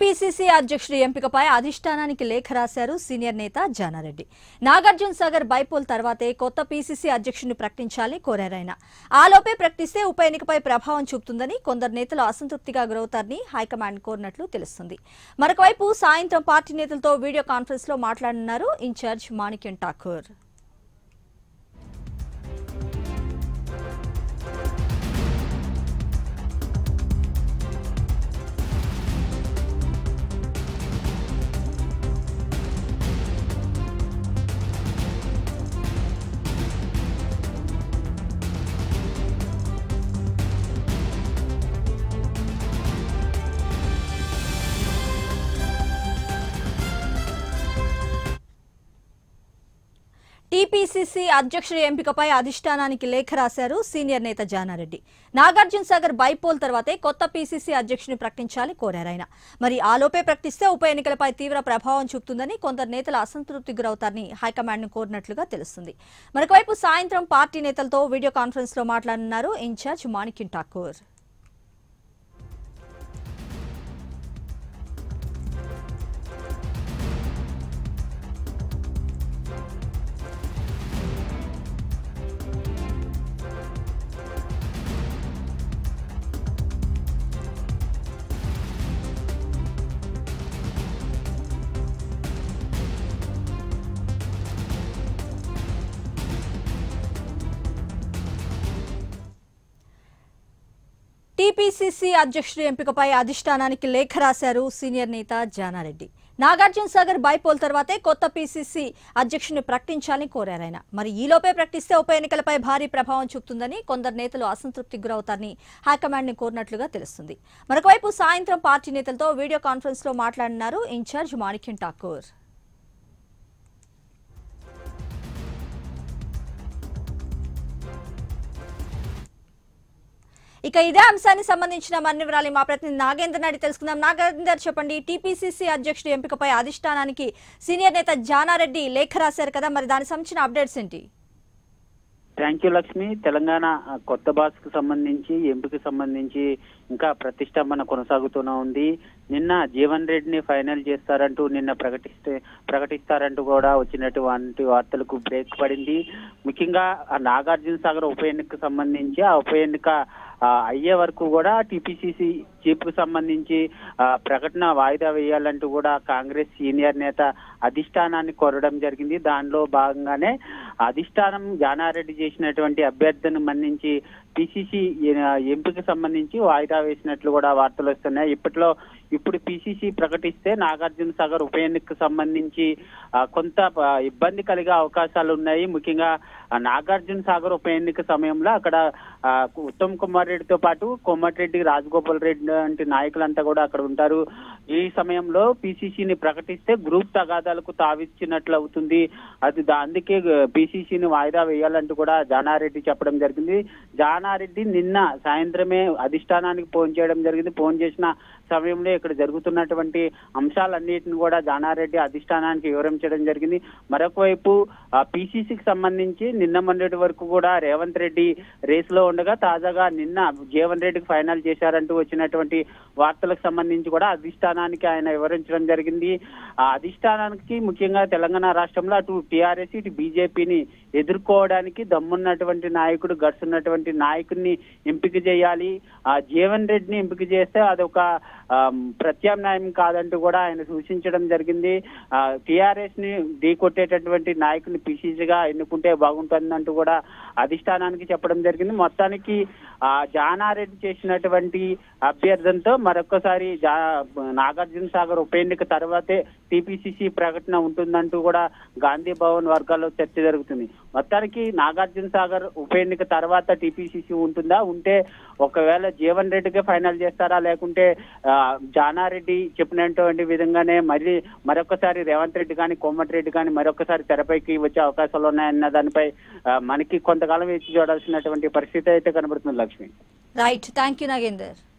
TPCC అధ్యక్షుడి ఎంపికపై అధిష్టానానికి లేఖ రాశారు సీనియర్ నేత జానారెడ్డి నాగార్జున సాగర్ బైపోల్ తర్వాతే కొత్త పీసీసీ అధ్యక్షుడిని ప్రకటించాలని కోరారాయన ఆలోపే ప్రకటిస్తే ఉప ఎన్నికపై ప్రభావం చూపుతుందని కొందరు నేతలు అసంతృప్తిగా గురవుతారని హైకమాండ్ కోరినట్లు తెలుస్తుంది మరొకవైపు సాయంత్రం పార్టీ నేతలతో వీడియో కాన్ఫరెన్స్ లో మాట్లాడనున్నారు ఇన్ఛార్జ్ మాణిక్యం ఠాకూర్ టీపీసీసీ అధ్యక్షుడి ఎంపికపై అధిష్టానానికి లేఖ రాశారు సీనియర్ నేత జానారెడ్డి నాగార్జున సాగర్ బైపోల్ తర్వాతే కొత్త పీసీసీ అధ్యక్షుడిని ప్రకటించాలని కోరారాయన మరి ఆలోపే ప్రకటిస్తే ఉప ఎన్నికలపై తీవ్ర ప్రభావం చూపుతుందని కొందరు నేతలు అసంతృప్తికి గురవుతారని హైకమాండ్ ను కోరినట్లుగా తెలుస్తుంది మరొకవైపు సాయంత్రం పార్టీ నేతలతో వీడియో కాన్ఫరెన్స్ లో మాట్లాడనున్నారు ఇన్ఛార్జ్ మాణిక్యం ఠాకూర్ టీపీసీసీ అధ్యక్షుడి ఎంపికపై అధిష్టానానికి లేఖ రాశారు సీనియర్ నేత జానారెడ్డి నాగార్జున సాగర్ బైపోల్ తర్వాతే కొత్త పీసీసీ అధ్యక్షుడిని ప్రకటించాలని కోరారాయన మరి ఈలోపే ప్రకటిస్తే ఉప ఎన్నికలపై భారీ ప్రభావం చూపుతుందని కొందరు నేతలు అసంతృప్తికి గురవుతారని హైకమాండ్ ని కోరినట్లుగా తెలుస్తుంది మరొకవైపు సాయంత్రం పార్టీ నేతలతో వీడియో కాన్ఫరెన్స్ లో మాట్లాడనున్నారు ఇన్ఛార్జ్ మాణిక్యం ఠాకూర్ ఇక ఇదే అంశానికి సంబంధించిన మరిన్ని వివరాలు మా ప్రతినిధి నాగేందర్ నాడి తెలుసుకుందాం నాగేందర్ చెప్పండి టీపీసీసీ అధ్యక్షుడి ఎంపికపై అధిష్టానానికి సీనియర్ నేత జానారెడ్డి లేఖ రాశారు కదా మరి దానికి సంబంధించిన అప్డేట్స్ ఏంటి థ్యాంక్ యూ లక్ష్మి తెలంగాణ ఆ, కొత్త బాస్ కు సంబంధించి ఎంపిక సంబంధించి ఇంకా ప్రతిష్టంభన కొనసాగుతూనే ఉంది నిన్న జీవన్ రెడ్డిని ఫైనల్ చేస్తారంటూ నిన్న ప్రకటిస్తే ప్రకటిస్తారంటూ కూడా వచ్చినటువంటి వార్తలకు బ్రేక్ పడింది ముఖ్యంగా ఆ నాగార్జున సాగర్ ఉప ఎన్నికకు సంబంధించి ఆ ఉప ఎన్నిక ఆ, అయ్యే వరకు కూడా టీపీసీసీ చీఫ్ కు సంబంధించి ఆ, ప్రకటన వాయిదా వేయాలంటూ కూడా కాంగ్రెస్ సీనియర్ నేత అధిష్టానాన్ని కోరడం జరిగింది దానిలో భాగంగానే అధిష్టానం జానారెడ్డి చేసినటువంటి అభ్యర్థిని మన్నించి పిసిసి ఎంపిక సంబంధించి వాయిదా వేసినట్లు కూడా వార్తలు వస్తున్నాయి ఇప్పట్లో ఇప్పుడు పిసిసి ప్రకటిస్తే నాగార్జున సాగర్ ఉప ఎన్నికకు సంబంధించి ఆ, కొంత ఆ, ఇబ్బంది కలిగే అవకాశాలు ఉన్నాయి ముఖ్యంగా ఆ, నాగార్జున సాగర్ ఉప ఎన్నిక సమయంలో అక్కడ ఆ, ఉత్తమ్ కుమార్ రెడ్డితో పాటు కోమటిరెడ్డి రాజగోపాల్ రెడ్డి వంటి నాయకులంతా కూడా అక్కడ ఉంటారు ఈ సమయంలో పిసిసిని ప్రకటిస్తే గ్రూప్ తగాదాలకు తావిచ్చినట్లు అవుతుంది అది దా- అందుకే పిసిసిని వాయిదా వేయాలంటూ కూడా జానారెడ్డి చెప్పడం జరిగింది జానారెడ్డి నిన్న సాయంత్రమే అధిష్టానానికి ఫోన్ చేయడం జరిగింది ఫోన్ చేసిన సమయంలో ఇక్కడ జరుగుతున్నటువంటి అంశాలన్నిటిని కూడా జానారెడ్డి అధిష్టానానికి వివరించడం జరిగింది మరొక వైపు పిసిసికి సంబంధించి నిన్న మొన్నటి వరకు కూడా రేవంత్ రెడ్డి రేస్ లో ఉండగా తాజాగా నిన్న జీవన్ రెడ్డికి ఫైనల్ చేశారంటూ వచ్చినటువంటి వార్తలకు సంబంధించి కూడా అధిష్టానానికి ఆయన వివరించడం జరిగింది ఆ అధిష్టానానికి ముఖ్యంగా తెలంగాణ రాష్ట్రంలో అటు టిఆర్ఎస్ ఇటు బీజేపీని ఎదుర్కోవడానికి దమ్మున్నటువంటి నాయకుడు గట్స్ ఉన్నటువంటి నాయకుడిని ఎంపిక చేయాలి ఆ జీవన్ రెడ్డిని ఎంపిక చేస్తే అదొక ఆమ్, ప్రత్యామ్నాయం కాదంటూ కూడా ఆయన సూచించడం జరిగింది టిఆర్ఎస్ ని ఢీకొట్టేటటువంటి నాయకుని పిసిసిగా ఎన్నుకుంటే బాగుంటుందంటూ కూడా అధిష్టానానికి చెప్పడం జరిగింది మొత్తానికి ఆ జానారెడ్డి చేసినటువంటి అభ్యర్థనతో మరొకసారి జా నాగార్జున సాగర్ ఉప ఎన్నిక తర్వాతే టిపిసిసి ప్రకటన ఉంటుందంటూ కూడా గాంధీ భవన్ వర్గాల్లో చర్చ జరుగుతుంది మొత్తానికి నాగార్జున సాగర్ ఉప ఎన్నిక తర్వాత టిపిసిసి ఉంటుందా ఉంటే ఒకవేళ జీవన్ రెడ్డికే ఫైనల్ చేస్తారా లేకుంటే ఆ, జానారెడ్డి చెప్పినటువంటి విధంగానే మళ్ళీ మరొకసారి రేవంత్ రెడ్డి కానీ కోమటిరెడ్డి కానీ మరొకసారి తెరపైకి వచ్చే అవకాశాలు ఉన్నాయన్న దానిపై ఆ, మనకి కొంతకాలం వేచి చూడాల్సినటువంటి పరిస్థితి అయితే కనబడుతుంది Lakshmi right thank you Nagender